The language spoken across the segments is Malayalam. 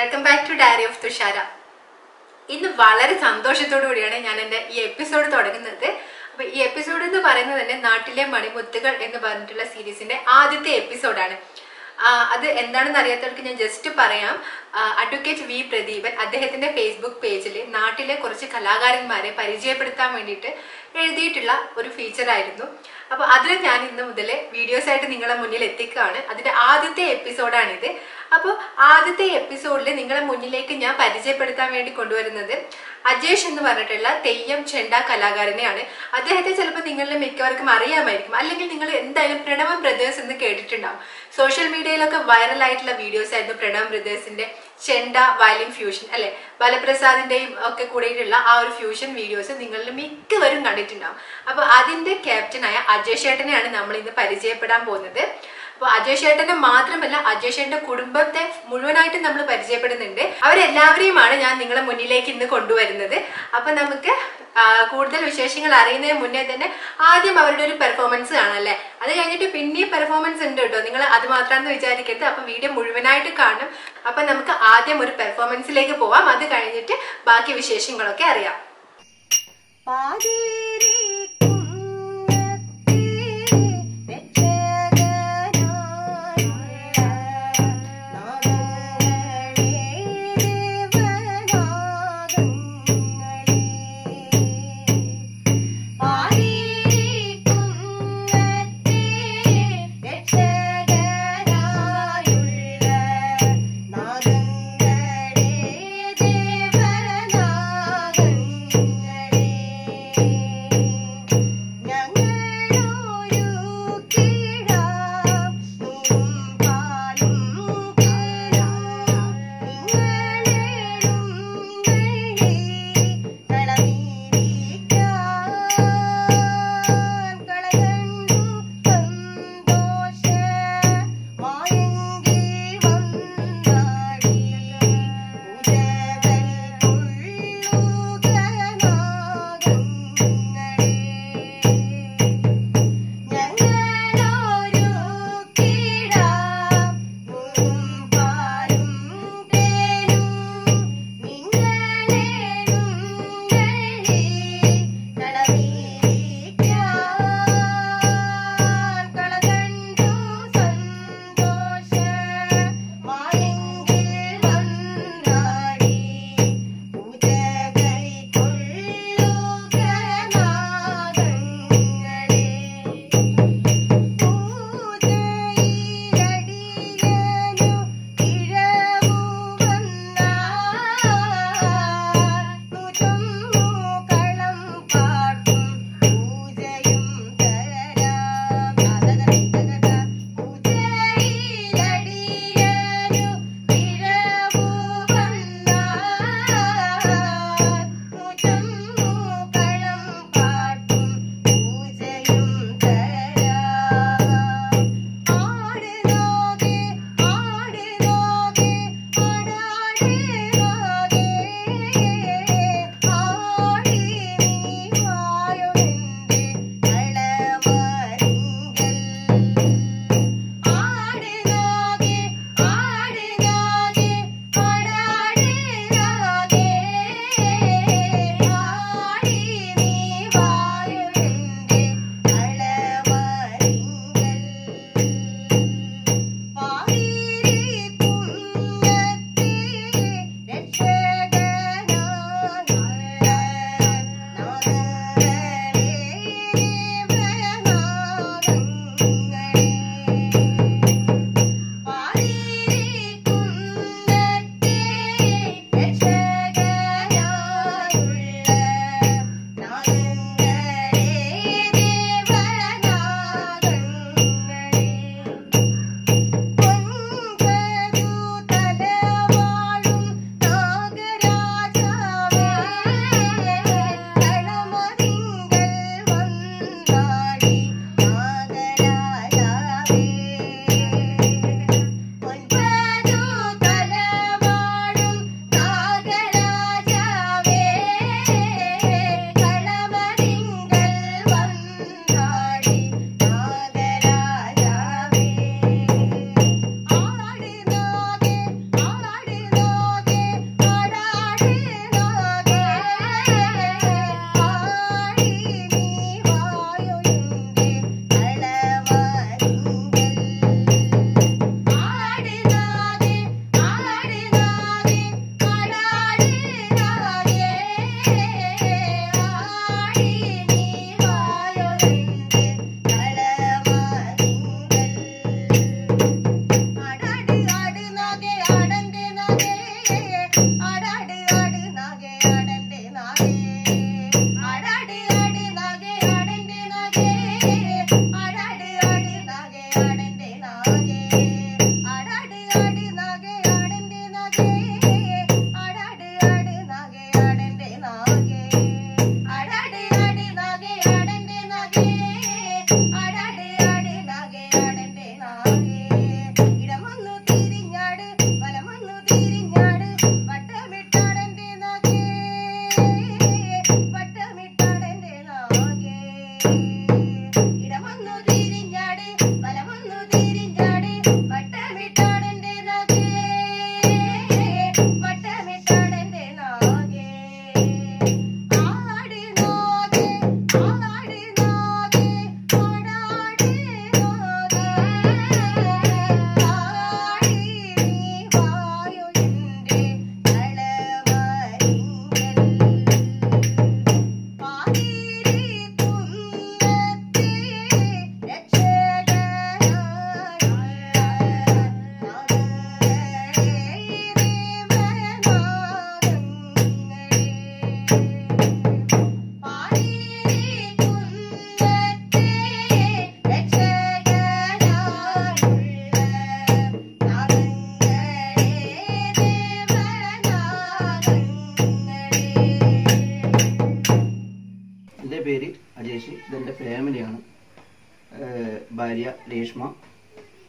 Welcome back to diary of Thushara ഇന്ന് വളരെ സന്തോഷത്തോടു കൂടിയാണ് ഞാൻ എൻ്റെ ഈ എപ്പിസോഡ് തുടങ്ങുന്നത് അപ്പൊ ഈ എപ്പിസോഡ് എന്ന് പറയുന്നത് തന്നെ നാട്ടിലെ മണിമുത്തുകൾ എന്ന് പറഞ്ഞിട്ടുള്ള സീരീസിന്റെ ആദ്യത്തെ എപ്പിസോഡാണ് ആ, അത് എന്താണെന്ന് അറിയാത്തവർക്ക് ഞാൻ ജസ്റ്റ് പറയാം അഡ്വക്കേറ്റ് വി പ്രദീപൻ അദ്ദേഹത്തിന്റെ ഫേസ്ബുക്ക് പേജിൽ നാട്ടിലെ കുറച്ച് കലാകാരന്മാരെ പരിചയപ്പെടുത്താൻ വേണ്ടിയിട്ട് എഴുതിയിട്ടുള്ള ഒരു ഫീച്ചർ ആയിരുന്നു അപ്പൊ അതിൽ ഞാൻ ഇന്ന് മുതൽ വീഡിയോസ് ആയിട്ട് നിങ്ങളെ മുന്നിൽ എത്തിക്കുകയാണ് അതിന്റെ ആദ്യത്തെ എപ്പിസോഡാണിത് അപ്പോൾ ആദ്യത്തെ എപ്പിസോഡിൽ നിങ്ങളെ മുന്നിലേക്ക് ഞാൻ പരിചയപ്പെടുത്താൻ വേണ്ടി കൊണ്ടുവരുന്നത് അജേഷ് എന്ന് പറഞ്ഞിട്ടുള്ള തെയ്യം ചെണ്ട കലാകാരനെയാണ് അദ്ദേഹത്തെ ചിലപ്പോൾ നിങ്ങളിൽ മിക്കവർക്കും അറിയാമായിരിക്കും അല്ലെങ്കിൽ നിങ്ങൾ എന്തായാലും പ്രണവം ബ്രദേഴ്സ് എന്ന് കേട്ടിട്ടുണ്ടാവും സോഷ്യൽ മീഡിയയിലൊക്കെ വൈറൽ ആയിട്ടുള്ള വീഡിയോസ് ആയിരുന്നു പ്രണവം ബ്രദേഴ്സിന്റെ ചെണ്ട വയലിൻ ഫ്യൂഷൻ അല്ലെ ബാലപ്രസാദിന്റെയും ഒക്കെ കൂടിയിട്ടുള്ള ആ ഒരു ഫ്യൂഷൻ വീഡിയോസ് നിങ്ങളിൽ മിക്കവരും കണ്ടിട്ടുണ്ടാവും അപ്പൊ അതിന്റെ ക്യാപ്റ്റനായ അജയ് ചേട്ടനെയാണ് നമ്മൾ ഇന്ന് പരിചയപ്പെടാൻ പോകുന്നത് അപ്പൊ അജയ് ചേട്ടനെ മാത്രമല്ല അജയ് ചേട്ടന്റെ കുടുംബത്തെ മുഴുവനായിട്ട് നമ്മൾ പരിചയപ്പെടുന്നുണ്ട് അവരെല്ലാവരെയുമാണ് ഞാൻ നിങ്ങളെ മുന്നിലേക്ക് ഇന്ന് കൊണ്ടുവരുന്നത് അപ്പൊ നമുക്ക് ആ, കൂടുതൽ വിശേഷങ്ങൾ അറിയുന്നതിന് മുന്നേ തന്നെ ആദ്യം അവരുടെ ഒരു പെർഫോമൻസ് കാണാം അത് കഴിഞ്ഞിട്ട് പിന്നെയും പെർഫോമൻസ് ഉണ്ട് കേട്ടോ നിങ്ങൾ അത് മാത്രമാണെന്ന് വിചാരിക്കരുത് അപ്പൊ വീഡിയോ മുഴുവനായിട്ട് കാണും അപ്പൊ നമുക്ക് ആദ്യം ഒരു പെർഫോമൻസിലേക്ക് പോവാം അത് കഴിഞ്ഞിട്ട് ബാക്കി വിശേഷങ്ങളൊക്കെ അറിയാം ദേവനാഗങ്ങളേ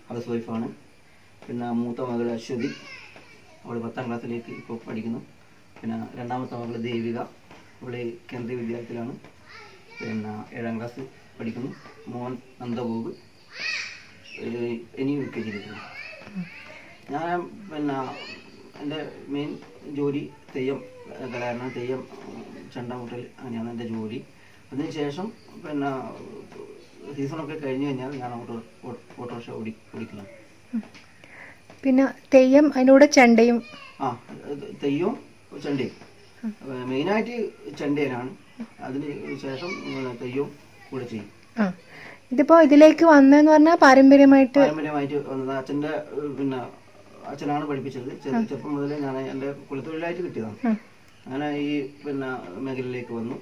ഹൗസ് വൈഫാണ് പിന്നെ മൂത്ത മകൾ അശ്വതി അവൾ പത്താം ക്ലാസ്സിലേക്ക് ഇപ്പോൾ പഠിക്കുന്നു പിന്നെ രണ്ടാമത്തെ മകൾ ദേവിക അവൾ കേന്ദ്രീയ വിദ്യാലയത്തിലാണ് പിന്നെ ഏഴാം ക്ലാസ് പഠിക്കുന്നു മോൻ നന്ദഗോപ് ഏഹ് ഇനിയും യു കെ ജിയിലിരിക്കുന്നു ഞാൻ പിന്നെ എൻ്റെ മെയിൻ ജോലി തെയ്യം ഏഹ് കലാകാരനാണ് തെയ്യം ഉം, ചെണ്ടമുട്ടൽ അങ്ങനെയാണ് എൻ്റെ ജോലി അതിനുശേഷം പിന്നെ സീസണൊക്കെ കഴിഞ്ഞ് കഴിഞ്ഞാൽ ഞാൻ ഓട്ടോ ഓ- ഓട്ടോറിക്ഷ ഓടി ഓടിക്കുന്നു പിന്നെ തെയ്യം അതിലൂടെ ചെണ്ടയും ആ ഇത് തെയ്യവും ചെണ്ടയും ഏഹ് മെയിനായിട്ട് ചെണ്ടേനാണ് അതിന് ശേഷം പിന്നെ തെയ്യവും കൂടെ ചെയ്യും ആ ഇതിപ്പോ ഇതിലേക്ക് വന്നതെന്ന് പറഞ്ഞാൽ പാരമ്പര്യമായിട്ട് പാരമ്പര്യമായിട്ട് വന്നത് അച്ഛൻ്റെ ഏഹ് പിന്നെ അച്ഛനാണ് പഠിപ്പിച്ചത് ചെറു ചെറുപ്പം മുതലേ ഞാൻ എൻ്റെ കുലത്തൊഴിലായിട്ട് കിട്ടിയതാണ് ഉം. അങ്ങനെ ഈ പിന്നെ മേഖലയിലേക്ക് വന്നു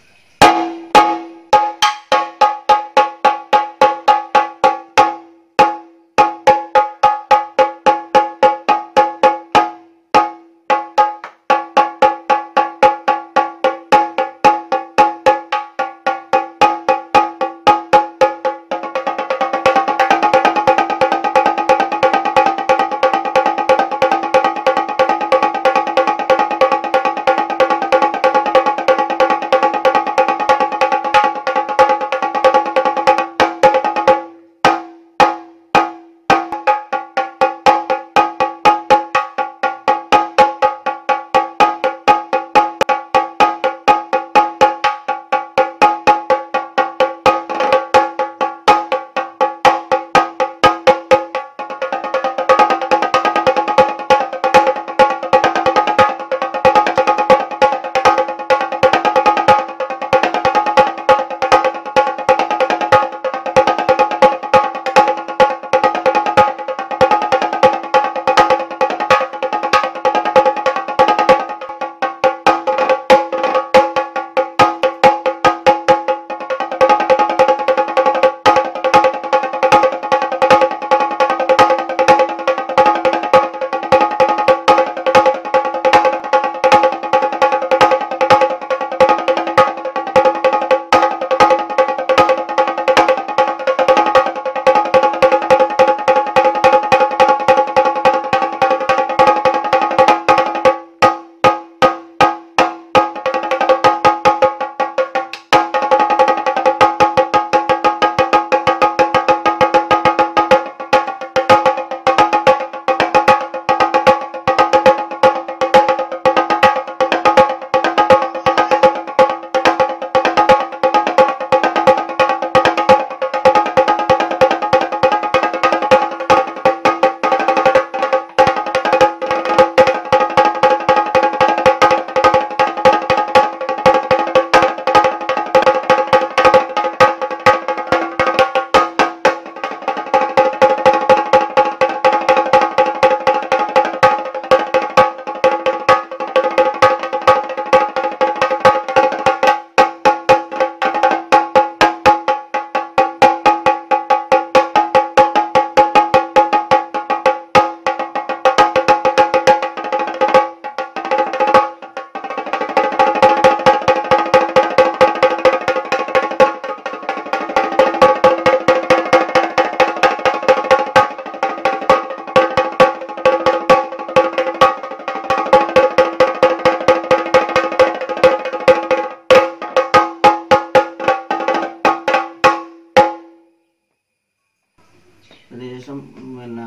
അതിനുശേഷം പിന്നെ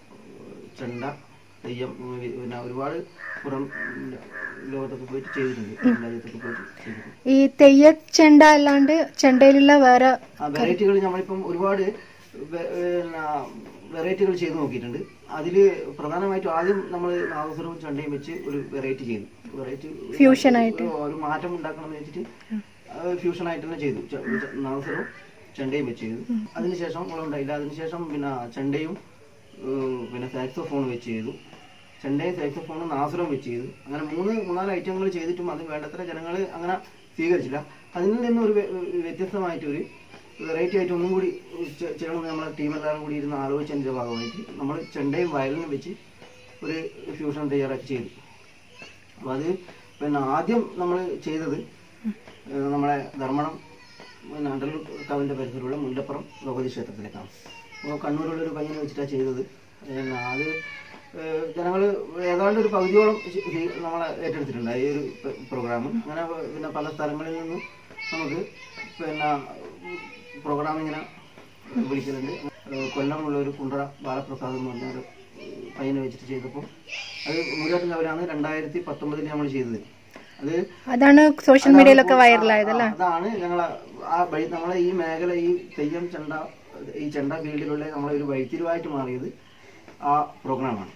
ചെണ്ട തെയ്യം ഉം, പിന്നെ ഒരുപാട് പുറം ലോകത്തൊക്കെ പോയിട്ട് ചെയ്തിട്ടുണ്ട് രാജ്യത്തൊക്കെ പോയിട്ട് ചെയ്തിട്ടുണ്ട് ഈ തെയ്യച്ചെണ്ട അല്ലാണ്ട് ചെണ്ടയിലുള്ള വേറെ ആ വെറൈറ്റികൾ നമ്മളിപ്പം ഒരുപാട് വെ- പിന്നെ വെറൈറ്റികൾ ചെയ്ത് നോക്കിയിട്ടുണ്ട് അതിൽ പ്രധാനമായിട്ടും ആദ്യം നമ്മൾ നാദസ്വരവും ചെണ്ടയും വെച്ച് ഒരു വെറൈറ്റി ചെയ്തു വെറൈറ്റി Fusion ആയിട്ട്. ഒരു മാറ്റം ഉണ്ടാക്കണം എന്ന് വെച്ചിട്ട് ഫ്യൂഷൻ ആയിട്ട് തന്നെ ചെയ്തു ചെ- ചെ- നാദസ്വരവും ചെണ്ടയും വെച്ച് ചെയ്തു അതിനുശേഷം ഉണ്ടായില്ല അതിനുശേഷം പിന്നെ ചെണ്ടയും ഉം, പിന്നെ സാക്സോഫോൺ വെച്ച് ചെയ്തു ചെണ്ടയും സാക്സോഫോണും നാസുരം വെച്ച് ചെയ്തു അങ്ങനെ മൂന്ന് മൂന്നാല് ഐറ്റങ്ങൾ ചെയ്തിട്ടും അത് വേണ്ടത്ര ജനങ്ങൾ അങ്ങനെ സ്വീകരിച്ചില്ല അതിൽ നിന്ന് ഒരു വ്യ- വ്യത്യസ്തമായിട്ട് ഒരു വെറൈറ്റി ആയിട്ട് ഒന്നും കൂടി ചെ- ചെയ്യണമെന്ന് നമ്മളെ ടീം എല്ലാവരും കൂടി ഇരുന്ന് ആലോചിച്ചതിൻ്റെ ഭാഗമായിട്ട് നമ്മൾ ചെണ്ടയും വയലിനും വെച്ച് ഒരു ഫ്യൂഷൻ തയ്യാറാക്കി ചെയ്തു അപ്പോൾ അത് പിന്നെ ആദ്യം നമ്മൾ ചെയ്തത് ഏഹ് നമ്മളെ ധർമ്മണം പിന്നെ അണ്ടല്ലൂർ കാവിൻ്റെ പരിസരമുള്ള മുല്ലപ്പുറം ഭഗവതി ക്ഷേത്രത്തിലേക്കാണ് അപ്പോൾ കണ്ണൂരുള്ള ഒരു പയ്യനെ വെച്ചിട്ടാണ് ചെയ്തത് പിന്നെ അത് ജനങ്ങൾ ഏതാണ്ട് ഒരു പകുതിയോളം ചെ- ഇത് നമ്മളെ ഏറ്റെടുത്തിട്ടുണ്ട് ഈ ഒരു പ്രോഗ്രാം അങ്ങനെ പിന്നെ പല സ്ഥലങ്ങളിൽ നിന്നും നമുക്ക് പിന്നെ പ്രോഗ്രാം ഇങ്ങനെ വിളിക്കുന്നുണ്ട് ഏഹ് കൊല്ലമുള്ള ഒരു കുണ്ട്ര ബാലപ്രസാദ് എന്ന് പറഞ്ഞ ഒരു പയ്യനെ വെച്ചിട്ട് ചെയ്തപ്പോൾ അത് മുരുകാട്ടും കവലാണ് രണ്ടായിരത്തി പത്തൊമ്പതിൽ നമ്മൾ ചെയ്തത് അത് അതാണ് സോഷ്യൽ മീഡിയയിലൊക്കെ വൈറലായതല്ലേ ആ, അതാണ് ഞങ്ങൾ ആ വഴി നമ്മളെ ഈ മേഖല ഈ തെയ്യം ചെണ്ട ഈ ചെണ്ട ഫീൽഡിലുള്ള നമ്മളെ ഒരു വഴിത്തിരിവായിട്ട് മാറിയത് ആ പ്രോഗ്രാമാണ്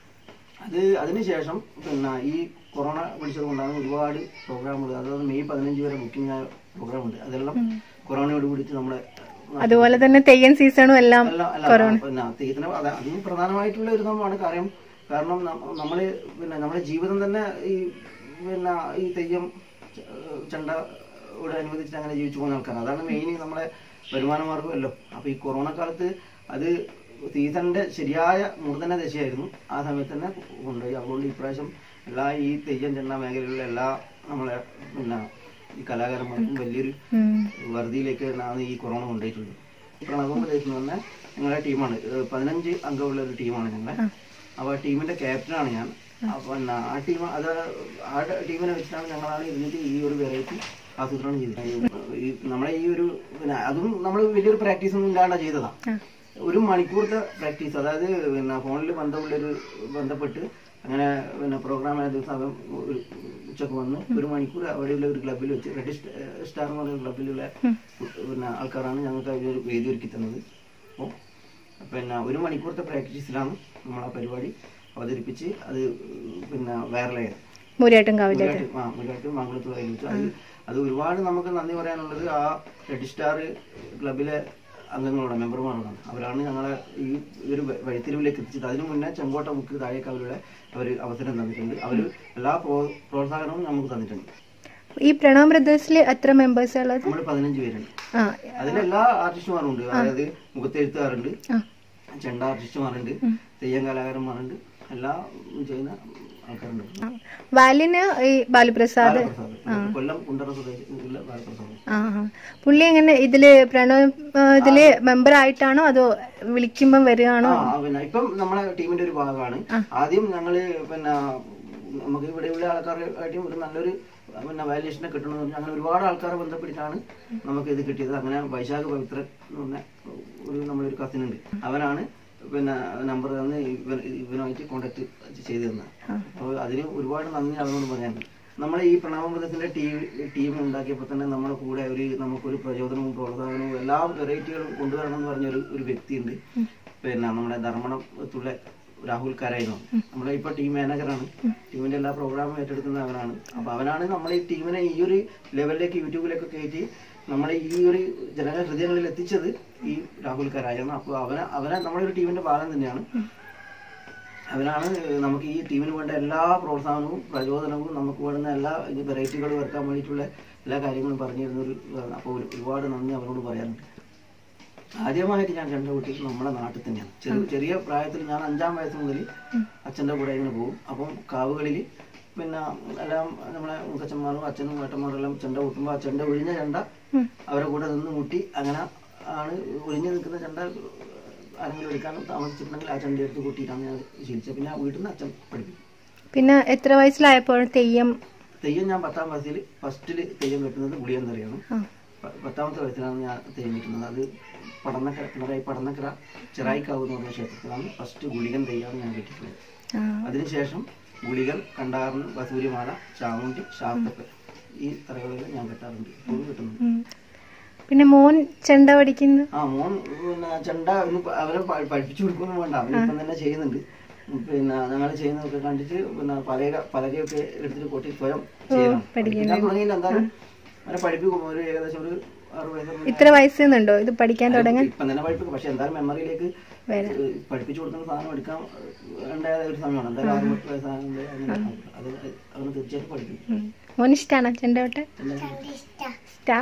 അത് അതിനുശേഷം പിന്നെ ഈ കൊറോണ പിടിച്ചത് കൊണ്ടാണ് ഒരുപാട് പ്രോഗ്രാമുകൾ അതായത് മെയ് പതിനഞ്ച് വരെ ബുക്കിംഗ് ആയ പ്രോഗ്രാം ഉണ്ട് അതെല്ലാം കൊറോണയോട് കൂടിയിട്ട് നമ്മുടെ അതുപോലെ തന്നെ തെയ്യൻ സീസണും എല്ലാം അല്ല അല്ല പിന്നെ തെയ്യത്തിന് അത് അതും പ്രധാനമായിട്ടുള്ള ഒരു സംഭവമാണ് കാര്യം കാരണം നം- നമ്മള് പിന്നെ നമ്മുടെ ജീവിതം തന്നെ ഈ പിന്നെ ഈ തെയ്യം ച- ചെണ്ടയോട് അനുബന്ധിച്ചിട്ട് അങ്ങനെ ജീവിച്ചു പോകുന്ന ആൾക്കാരാണ് അതാണ് മെയിൻ നമ്മളെ വരുമാന മാർഗമല്ലോ അപ്പൊ ഈ കൊറോണ കാലത്ത് അത് സീസണിന്റെ ശരിയായ മൂർധന ദശയായിരുന്നു ആ സമയത്ത് തന്നെ കൊണ്ടുപോയി അതുകൊണ്ട് ഇപ്രാവശ്യം എല്ലാ ഈ തെയ്യം ചെണ്ട മേഖലയിലുള്ള എല്ലാ നമ്മളെ പിന്നെ ഈ കലാകാരന്മാർക്കും വലിയൊരു വറുതിയിലേക്ക് ആണ് ഈ കൊറോണ കൊണ്ടുപോയിട്ടുള്ളത് പ്രണവം പ്രദേശ് എന്ന് പറഞ്ഞ ഞങ്ങളുടെ ടീമാണ് ഏഹ് പതിനഞ്ച് അംഗമുള്ള ഒരു ടീമാണ് ഞങ്ങളെ അപ്പോൾ ടീമിന്റെ ക്യാപ്റ്റനാണ് ഞാൻ അപ്പൊ പിന്നെ ആ ടീം അത് ആ ടീമിനെ വെച്ചിട്ടാണ് ഞങ്ങളാണ് ഇരുന്നിട്ട് ഈ ഒരു വെറൈറ്റി ആസൂത്രണം ചെയ്തത് ഈ നമ്മളെ ഈ ഒരു പിന്നെ അതും നമ്മൾ വലിയൊരു പ്രാക്ടീസ് ഒന്നും ഇല്ലാണ്ട ചെയ്തതാ ഒരു മണിക്കൂറത്തെ പ്രാക്ടീസ് അതായത് പിന്നെ ഫോണിൽ ബന്ധമുള്ളൊരു ബന്ധപ്പെട്ട് അങ്ങനെ പിന്നെ പ്രോഗ്രാം ആയ ദിവസം അവൻ ഒരു ഉച്ചക്ക് വന്ന് ഒരു മണിക്കൂർ അവിടെയുള്ള ഒരു ക്ലബ്ബിൽ വെച്ച് റെഡ് സ്റ്റാർ എന്ന് പറയുന്ന ക്ലബ്ബിലുള്ള പിന്നെ ആൾക്കാരാണ് ഞങ്ങൾക്ക് അതിൽ ഒരു വേദി ഒരുക്കി തന്നത് അപ്പോൾ പിന്നെ ഒരു മണിക്കൂറത്തെ പ്രാക്ടീസിലാണ് നമ്മൾ ആ പരിപാടി അവതരിപ്പിച്ച് അത് പിന്നെ വൈറലായത് മൂരിയാട്ടും കാവിലെ മുരിയാട്ട് ആ മുരിയാട്ട് മംഗളത്ത് വയലിച്ചു അത് അത് ഒരുപാട് നമുക്ക് നന്ദി പറയാനുള്ളത് ആ റെഡ് സ്റ്റാർ ക്ലബിലെ അംഗങ്ങളോടാണ് മെമ്പർമാരോടാണ് അവരാണ് ഞങ്ങളെ ഈ ഒരു വ- വഴിത്തിരിവിലേക്ക് എത്തിച്ചത് അതിനു മുന്നേ ചെങ്കോട്ട ബുക്ക് താഴേക്ക് അവരുടെ അവർ അവസരം തന്നിട്ടുണ്ട് അവർ എല്ലാ പ്രോ- പ്രോത്സാഹനവും നമുക്ക് തന്നിട്ടുണ്ട് ഈ പ്രണവ് ബ്രദേഴ്സിൽ എത്ര മെമ്പേഴ്സ് ഉള്ളത് നമ്മൾ പതിനഞ്ച് പേരുണ്ട് ആ അതിലെല്ലാ ആർട്ടിസ്റ്റുമാരും ഉണ്ട് അതായത് മുഖത്തെഴുത്തുകാരുണ്ട് ആ. ചെണ്ട ആർട്ടിസ്റ്റുമാരുണ്ട് തെയ്യം കലാകാരന്മാരുണ്ട് എല്ലാം ചെയ്യുന്ന ആൾക്കാരുണ്ട് വാലിന് ഈ ബാലുപ്രസാദ് ബാലപ്രസാദ് കൊല്ലം കുണ്ടറ സ്വദേശിയുള്ള ബാലപ്രസാദ് ആ ആ. പുള്ളി എങ്ങനെ ഇതില് പ്രണവ് ആ, ഇതില് മെമ്പർ ആയിട്ടാണോ അതോ വിളിക്കുമ്പം വരികയാണോ ആ പിന്നെ ഇപ്പം നമ്മളെ ടീമിന്റെ ഒരു ഭാഗമാണ് ആദ്യം ഞങ്ങള് പിന്നെ നമുക്ക് ഇവിടെയുള്ള ആൾക്കാരുമായിട്ടും ഒരു നല്ലൊരു പിന്നെ വാല്യുവേഷനെ കിട്ടണമെന്ന് പറഞ്ഞാൽ അങ്ങനെ ഒരുപാട് ആൾക്കാരെ ബന്ധപ്പെട്ടിട്ടാണ് നമുക്ക് ഇത് കിട്ടിയത് അങ്ങനെ വൈശാഖ് പവിത്രൻ എന്ന് പറഞ്ഞ ഒരു നമ്മളൊരു കസിൻ ഉണ്ട് അവനാണ് പിന്നെ നമ്പർ തന്ന് ഇവൻ- ഇവനുമായിട്ട് കോണ്ടാക്ട് ചെയ്തു തന്നത് അപ്പോൾ അതിന് ഒരുപാട് നന്ദി അവനോട് പറയാനുണ്ട് നമ്മളെ ഈ പ്രണവമൃതത്തിന്റെ ടീം ടീം ഉണ്ടാക്കിയപ്പോൾ തന്നെ നമ്മുടെ കൂടെ ഒരു നമുക്കൊരു പ്രചോദനവും പ്രോത്സാഹനവും എല്ലാ വെറൈറ്റികളും കൊണ്ടുവരണം എന്ന് പറഞ്ഞ ഒരു ഒരു വ്യക്തിയുണ്ട് പിന്നെ നമ്മുടെ ധർമ്മണത്തുള്ള രാഹുൽ കരായിരുന്നു നമ്മുടെ ഇപ്പൊ ടീം മാനേജറാണ് ടീമിന്റെ എല്ലാ പ്രോഗ്രാമും ഏറ്റെടുക്കുന്ന അവനാണ് അപ്പൊ അവനാണ് നമ്മളെ ഈ ടീമിനെ ഈ ഒരു ലെവലിലേക്ക് യൂട്യൂബിലേക്ക് കയറ്റി നമ്മളെ ഈ ഒരു ജനക ഹൃദയങ്ങളിൽ എത്തിച്ചത് ഈ രാഹുൽ കരായാണ് അപ്പൊ അവനെ അവനെ നമ്മുടെ ഒരു ടീമിന്റെ ഭാഗം തന്നെയാണ് അവനാണ് നമുക്ക് ഈ ടീമിന് വേണ്ട എല്ലാ പ്രോത്സാഹനവും പ്രചോദനവും നമുക്ക് വേണ്ടുന്ന എല്ലാ വെറൈറ്റികൾ വെറുക്കാൻ വേണ്ടിയിട്ടുള്ള എല്ലാ കാര്യങ്ങളും പറഞ്ഞു തരുന്ന ഒരു ഇതാണ്. അപ്പോൾ ഒരു- ഒരുപാട് നന്ദി അവരോട് പറയാനുണ്ട് ആദ്യമായിട്ട് ഞാൻ ചെണ്ട കൂട്ടി നമ്മുടെ നാട്ടിൽ തന്നെയാണ് ചെറിയ ചെറിയ പ്രായത്തിൽ ഞാൻ അഞ്ചാം വയസ്സ് മുതൽ അച്ഛൻ്റെ കൂടെ ഇങ്ങനെ പോകും അപ്പം കാവുകളിൽ പിന്നെ എല്ലാം നമ്മളെ മുത്തച്ഛന്മാരും അച്ഛനും ഏട്ടന്മാരും എല്ലാം ചെണ്ട കൂട്ടുമ്പോൾ ആ ചെണ്ട ഒഴിഞ്ഞ ചെണ്ട അവരെ കൂടെ നിന്ന് മുട്ടി അങ്ങനെ ആണ് ഒഴിഞ്ഞു നിൽക്കുന്ന ചെണ്ട ആരെങ്കിലും എടുക്കാൻ താമസിച്ചിട്ടുണ്ടെങ്കിൽ ആ ചെണ്ട എടുത്ത് കൂട്ടിയിട്ടാണ് ഞാൻ ശീലിച്ചത് പിന്നെ വീട്ടിൽ നിന്ന് അച്ഛൻ പഠിപ്പിക്കും പിന്നെ എത്ര വയസ്സിലായപ്പോൾ തെയ്യം തെയ്യം ഞാൻ പത്താം വയസ്സിൽ ഫസ്റ്റിൽ തെയ്യം കെട്ടുന്നത് ഗുളിയന്തറിയാണ് ആ. പ- പത്താമത്തെ വയസ്സിലാണ് ഞാൻ തെയ്യം കെട്ടുന്നത് അത് പടന്നക്കര പിണറായി പടന്നക്കര ചെറായിക്കാവ് എന്ന് പറഞ്ഞ ക്ഷേത്രത്തിലാണ് ഫസ്റ്റ് ഗുളികൻ തെയ്യാണ് ഞാൻ കെട്ടിയിട്ടുള്ളത് ആ. അതിനുശേഷം ഗുളികൻ കണ്ടാറിന് വസൂരിമാല ചാമുണ്ടി ശാസ്തപ്പ് ഈ തറകളിൽ ഞാൻ കെട്ടാറുണ്ട് ഇപ്പോഴും കിട്ടുന്നുണ്ട് ഉം. പിന്നെ മോൻ ചെണ്ട പഠിക്കുന്നു ആ മോൻ പിന്നെ ചെണ്ട ഇന്ന് പ- അവരെ പ- പഠിപ്പിച്ചു കൊടുക്കൊന്നും വേണ്ട അവൻ ഇപ്പം തന്നെ ചെയ്യുന്നുണ്ട് പിന്നെ ഞങ്ങൾ ചെയ്യുന്നതൊക്കെ കണ്ടിട്ട് പിന്നെ പലക പലകയൊക്കെ എടുത്തിട്ട് കൊട്ടി സ്വയം ചെയ്യണം പഠിപ്പിക്കാൻ തുടങ്ങിയില്ല എന്തായാലും അവരെ പഠിപ്പിക്കും ഒരു ഏകദേശം ഒരു ആറ് വയസ്സ് ഇത്ര വയസ്സുന്നുണ്ടോ ഇത് പഠിക്കാൻ തുടങ്ങാൻ ഇപ്പം തന്നെ പഠിപ്പിക്കും പക്ഷെ എന്തായാലും മെമ്മറിയിലേക്ക് വരാം. ഏഹ് പഠിപ്പിച്ചു കൊടുക്കുന്ന സാധനം എടുക്കാൻ വേണ്ട ഒരു സമയമാണ് എന്തായാലും ആറ് പത്ത് വയസ്സാകുമ്പോൾ അങ്ങനെ അത് അവന് തീർച്ചയായിട്ടും പഠിപ്പിക്കും ഉം. മോന് ഇഷ്ടാണോ ചെണ്ട കൊട്ടാൻ എന്തായാലും ഇഷ്ടാ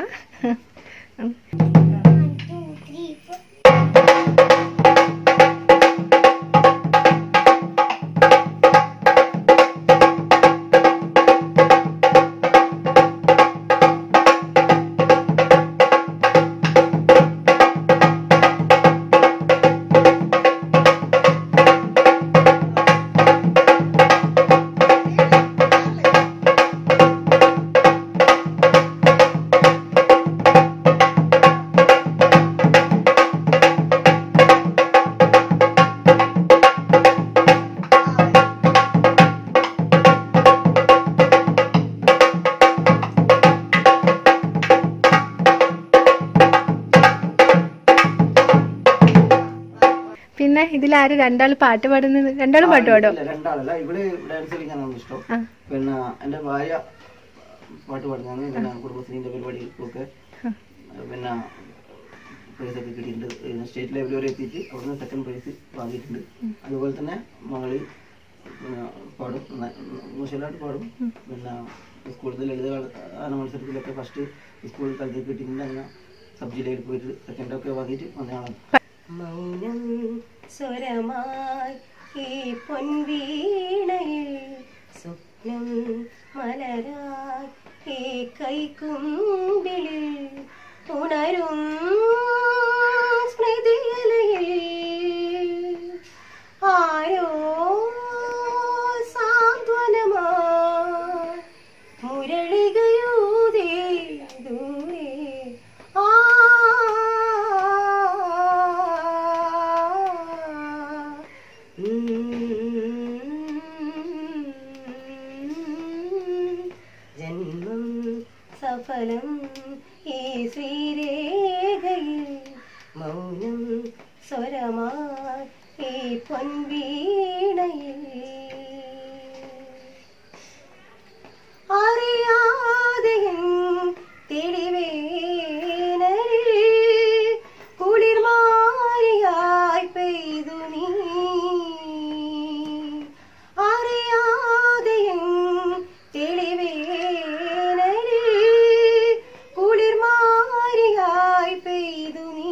പിന്നെ ഇതിലാര് രണ്ടാൾ പാട്ട് പാടുന്നത് രണ്ടാളും പാട്ട് പാടോ ഇല്ല, രണ്ടാളല്ല ഇവിടെ ഡാൻസ് കളിക്കാനാണ് ഇഷ്ടം ആ. പിന്നെ എന്റെ ഭാര്യ പാട്ട് പാടുന്നതാണ് പിന്നെ കുടുംബശ്രീന്റെ പരിപാടികൾക്കൊക്കെ പിന്നെ പ്രൈസ് ഒക്കെ കിട്ടിയിട്ടുണ്ട് സ്റ്റേറ്റ് ലെവൽ വരെ എത്തിയിട്ട് അവിടുന്ന് സെക്കൻഡ് പ്രൈസ് വാങ്ങിയിട്ടുണ്ട് അതുപോലെ തന്നെ മകളി പിന്നെ പാടും ന- മോശമായിട്ട് പാടും പിന്നെ സ്കൂളിൽ ലളിത ഗാന മത്സരത്തിലൊക്കെ ഫസ്റ്റ് സ്കൂളിൽ തലത്തിൽ കിട്ടിയിട്ടുണ്ട് അങ്ങനെ സബ് ജില്ലയിൽ പോയിട്ട് സെക്കൻഡ് ഒക്കെ വാങ്ങിയിട്ട് വന്നതാണ് മൗനം സ്വരമായി ഈ പൊൻവീണയിൽ സ്വപ്നം മലരായി ഈ കൈക്കുമ്പിളിൽ ഉണരും സ്മൃതിയലയിൽ ആരോ സാന്ത്വനമായി മുരളികയൂതേ ദൂരെ ആ ജന്മം സഫലം ഈ ശ്രീരേഖയിൽ മൗനം സ്വരമായി ഈ പൊൻവീണയിൽ അറിയാതെ തെളിവേനരിൽ കുളിർമാരിയായി പെയ്തു നീ അറിയാതെ തെളിവേനരിൽ കുളിർമാരിയായി പെയ്തു നീ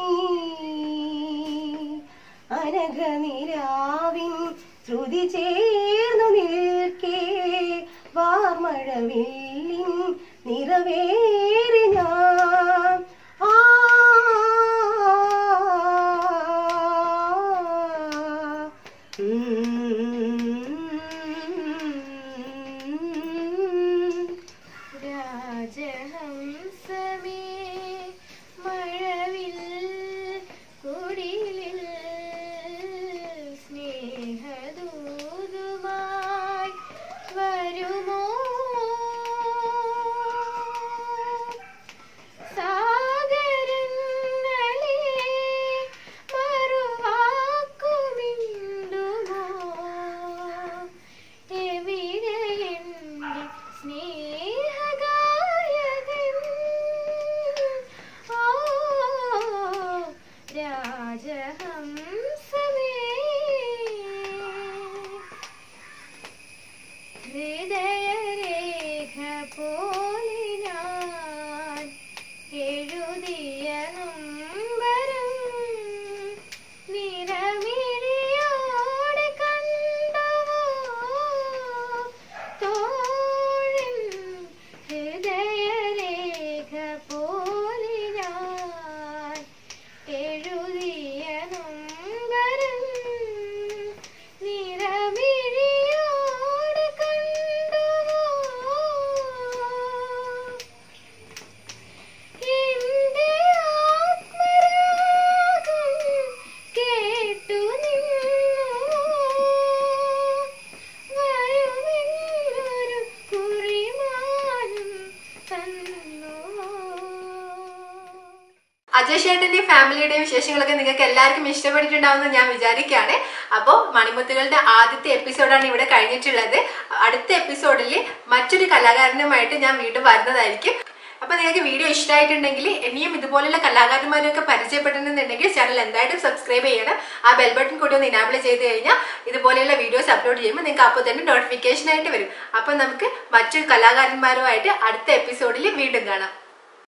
അനഘനിരാവിൻ ശ്രുതി ചേർന്നു നിൽക്കേ വാർമഴവില്ലിൻ നിറവേറി ഞാൻ ആ രാജഹംസമേ മഴവിൽ കുടിലിൽ സ്നേഹദൂതുമായി വരുമോ സാഗരങ്ങളെ മറുവാക്കുമിണ്ടുമോ എവിടെ എൻ്റെ സ്നേഹഗായകൻ ഓ രാജഹംസമേ ഹൃദയരേഖ പോലെ ഞാൻ എഴുതിയ നമ്പരം നിറമിഴിയോടെ കണ്ടവോ തോഴൻ ഹൃദയരേഖ പോലെ ഞാൻ എഴുതിയ നമ്പരം നിറമിഴിയോടെ കണ്ടവോ എന്റെ ആത്മരാഗം കേട്ടു നിന്നു വരുമെന്നൊരു കുറിമാനം തന്നു അജയ് ചേട്ടന്റെ ഫാമിലിയുടെയും വിശേഷങ്ങളൊക്കെ നിങ്ങൾക്ക് എല്ലാവർക്കും ഇഷ്ടപ്പെട്ടിട്ടുണ്ടാവുമെന്ന് ഞാൻ വിചാരിക്കുകയാണ് അപ്പോൾ മണിമുത്തുകളുടെ ആദ്യത്തെ എപ്പിസോഡാണ് ഇവിടെ കഴിഞ്ഞിട്ടുള്ളത് അടുത്ത എപ്പിസോഡിൽ മറ്റൊരു കലാകാരനുമായിട്ട് ഞാൻ വീണ്ടും വരുന്നതായിരിക്കും അപ്പൊ നിങ്ങൾക്ക് വീഡിയോ ഇഷ്ടമായിട്ടുണ്ടെങ്കിൽ ഇനിയും ഇതുപോലുള്ള കലാകാരന്മാരെയൊക്കെ പരിചയപ്പെടണമെന്നുണ്ടെങ്കിൽ ചാനൽ എന്തായിട്ടും സബ്സ്ക്രൈബ് ചെയ്യണം ആ ബെൽ ബട്ടൺ കൂടി ഒന്ന് ഇനാബിൾ ചെയ്ത് കഴിഞ്ഞാൽ ഇതുപോലെയുള്ള വീഡിയോസ് അപ്ലോഡ് ചെയ്യുമ്പോൾ നിങ്ങൾക്ക് അപ്പോൾ തന്നെ നോട്ടിഫിക്കേഷൻ ആയിട്ട് വരും അപ്പൊ നമുക്ക് മറ്റൊരു കലാകാരന്മാരുമായിട്ട് അടുത്ത എപ്പിസോഡിൽ വീണ്ടും കാണാം